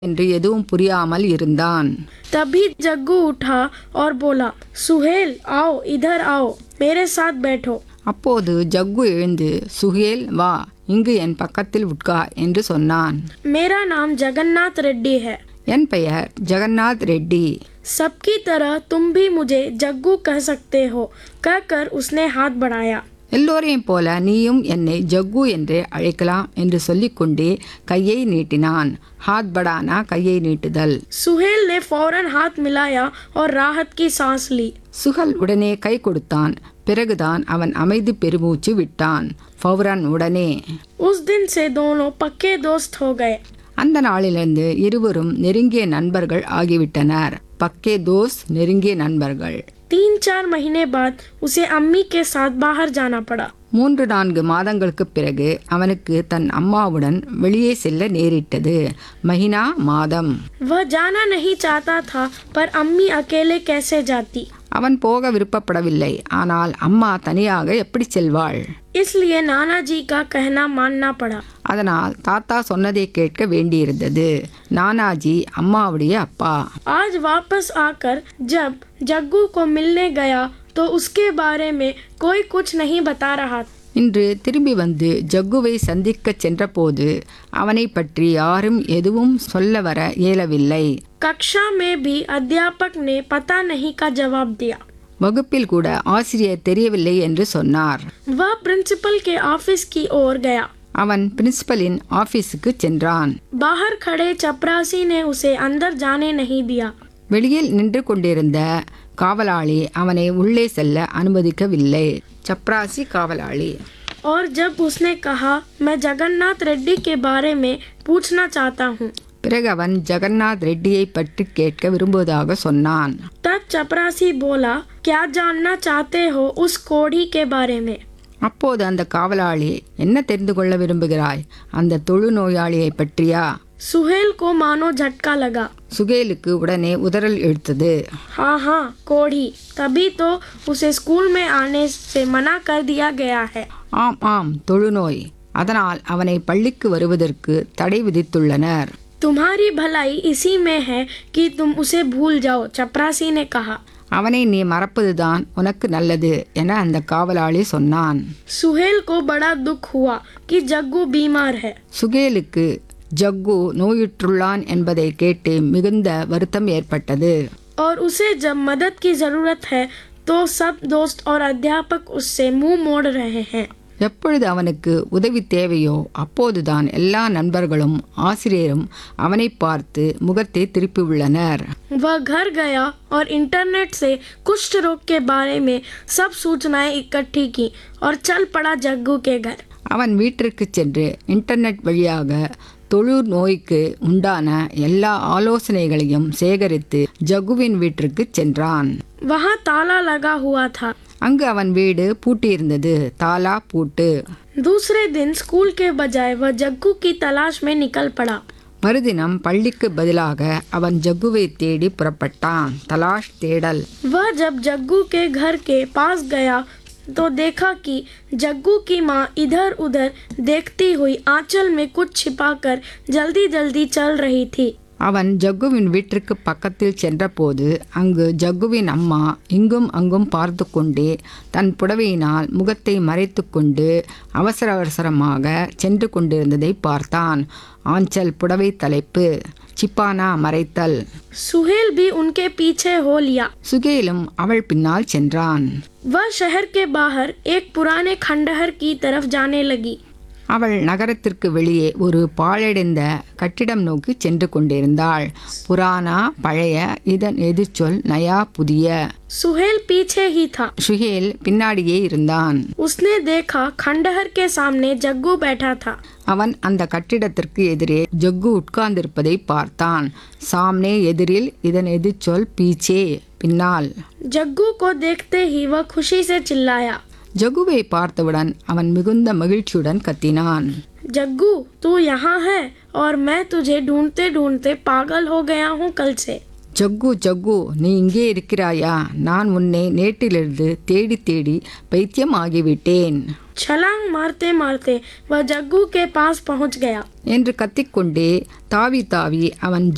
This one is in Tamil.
என்று எதுவும் புரியாமல் இருந்தான் तभी जग्गू उठा और बोला सुहेल आओ इधर आओ मेरे साथ बैठो அப்போது ஜக்கு எழுந்து சுஹேல் வா இங்கு என் பக்கத்தில் உட்கார் என்று சொன்னான் मेरा नाम जगन्नाथ रेड्डी है என் பெயர் ஜெகநாத் ரெட்டி सबकी तरह तुम भी मुझे जग्गू कह सकते हो कहकर उसने हाथ बढ़ाया எல்லோரையும் போல நீயும் என்னை ஜக்கு என்றே அழைக்கலாம் என்று சொல்லிக்கொண்டே கையை நீட்டினான் ஹாத் படானா கையை நீட்டுதல் सुहेल ने फौरन हाथ मिलाया और राहत की सांस ली சுகல் உடனே கை கொடுத்தான் பிறகுதான் அவன் அமைதி பெருமூச்சு விட்டான் ஃபௌரன் உடனே उस दिन से दोनों पक्के दोस्त हो गए அந்த நாளிலிருந்து இருவரும் நெருங்கிய நண்பர்கள் ஆகிவிட்டனர் பக்கே தோஸ் நெருங்கிய நண்பர்கள் तीन चार महीने बाद उसे अम्मी के साथ बाहर जाना पड़ा மூன்று நான்கு மாதங்களுக்குப் பிறகு அவனுக்கு தன் அம்மாவுடன் வெளியே செல்ல நேரிட்டது மஹினா மாதம் वह जाना नहीं चाहता था पर अम्मी अकेले कैसे जाती அவன் போக விருப்பப்படவில்லை ஆனால் அம்மா தனியாக எப்படி செல்வாள் इसलिए नाना जी का कहना मानना पड़ा அதனால் தாத்தா சொன்னதை கேட்க வேண்டியிருந்தது நானாஜி அம்மாவுடைய அப்பா आज वापस आकर जब जग्गू को मिलने गया तो उसके बारे में कोई कुछ नहीं बता रहा இன்று திரும்பி வந்து ஜக்குவை சந்திக்கச் சென்றபோது அவனை பற்றி யாரும் எதுவும் சொல்ல வர இயலவில்லை कक्षा में भी अध्यापक ने पता नहीं का जवाब दिया வகுப்பில் கூட ஆசிரியர் தெரியவில்லை என்று சொன்னார் वह प्रिंसिपल के ऑफिस की ओर गया அவன் பிரின்சிபலின் ஆபீஸுக்கு சென்றான் बाहर खड़े चपरासी ने उसे अंदर जाने नहीं दिया வெளியில் நின்று கொண்டிருந்த காவலாளி அவனை உள்ளே செல்ல அனுமதிக்கவில்லை சப்ராசி காவலாளி और जब उसने कहा मैं जगन्नाथ रेड्डी के बारे में पूछना चाहता हूँ பிறகு அவன் ஜெகநாத் ரெட்டியை பற்றி கேட்க விரும்புவதாக சொன்னான் तब चपरासी बोला क्या जानना चाहते हो उस कोढ़ी के बारे में அப்போது அந்த காவலாளி என்ன தெரிந்து கொள்ள விரும்புகிறாய் அந்த தொழுநோயாளியை பற்றியா सुहेल को मानो झटका लगा சுகேலுக்கு உடனே உதறல் இழுத்தது हाँ हाँ कोढ़ी तभी तो उसे स्कूल में आने से मना कर दिया गया है ஆம் ஆம் தொழுநோய் அதனால் அவனை பள்ளிக்கு வருவதற்கு தடை விதித்துள்ளனர் तुम्हारी भलाई इसी में है कि तुम उसे भूल जाओ चपरासी ने कहा அவனை நீ மறப்பதுதான் உனக்கு நல்லது என அந்த காவலாளி சொன்னான் सुहेल को बड़ा दुख हुआ कि जग्गू बीमार है சுகேலுக்கு ஜக்கு நோயுற்றுள்ளான் என்பதை கேட்டு மிகுந்த வருத்தம் ஏற்பட்டது और उसे जब मदद की जरूरत है तो सब दोस्त और अध्यापक उससे मुंह मोड़ रहे हैं எப்பொழுது அவனுக்கு உதவி தேவையோ அப்போதுதான் எல்லா நண்பர்களும் ஆசிரியரும் அவனை பார்த்து முகத்தை திருப்பியுள்ளனர் वह घर गया और इंटरनेट से कुष्ठ रोग के बारे में सब सूचनाएं इकट्ठी की और चल पड़ा जग्गू के घर அவன் வீட்டிற்கு சென்று இன்டர்நெட் வழியாக தொழு நோய்க்கு உண்டான எல்லா ஆலோசனைகளையும் சேகரித்து ஜகுவின் வீட்டிற்கு சென்றான் वहाँ ताला लगा हुआ था அங்கு அவன் வீடு பூட்டியிருந்தது தாலா பூட்டு दूसरे दिन स्कूल के बजाय वह जग्गू की तलाश में निकल पड़ा மறுதினம் பள்ளிக்கு பதிலாக அவன் ஜக்குவை தேடி புறப்பட்டான் தலாஷ் தேடல் वह जब जग्गू के घर के पास गया तो देखा कि जग्गू की माँ इधर उधर देखती हुई आंचल में कुछ छिपाकर जल्दी जल्दी चल रही थी அவன் ஜக்குவின் வீட்டிற்கு பக்கத்தில் சென்றபோது அங்கு ஜக்குவின் அம்மா இங்கும் அங்கும் பார்த்து கொண்டே தன் புடவையினால் முகத்தை மறைத்து கொண்டு அவசர அவசரமாக சென்று கொண்டிருந்ததை பார்த்தான் ஆஞ்சல் புடவை தலைப்பு சிப்பானா மறைத்தல் सुहेल भी उनके पीछे हो लिया சுகேலும் அவள் பின்னால் சென்றான் वह शहर के बाहर एक पुराने खंडहर की तरफ जाने लगी அவள் நகரத்திற்கு வெளியே ஒரு பாழடைந்த கட்டிடம் நோக்கி சென்று கொண்டிருந்தாள் புராணா பழைய இதன் எதிர்ச்சொல் நயா புதிய सुहेल पीछे ही था சுஹேல் பின்னாடியே இருந்தான் उसने देखा खंडहर के सामने जग्गू बैठा था அவன் அந்த கட்டிடத்திற்கு எதிரே ஜக்கு உட்கார்ந்திருப்பதை பார்த்தான் சாம்னே எதிரில் இதன் எதிர்ச்சொல் பீச்சே பின்னால் जग्गू को देखते ही वह खुशी से चिल्लाया ஜகுவை பார்த்தவுடன் அவன் மிகுந்த மகிழ்ச்சியுடன் கத்தினான் जग्गू तू यहाँ है और मैं तुझे ढूंढते ढूंढते पागल हो गया हूँ कल से ஜக்கு ஜக்கு நீ இங்கே இருக்கிறாயா நான் உன்னை நேற்றிலிருந்து தேடி தேடி பைத்தியம் ஆகிவிட்டேன் छलांग मारते मारते वह जग्गू के पास पहुंच गया என்று கத்திக்கொண்டே தாவி தாவி அவன்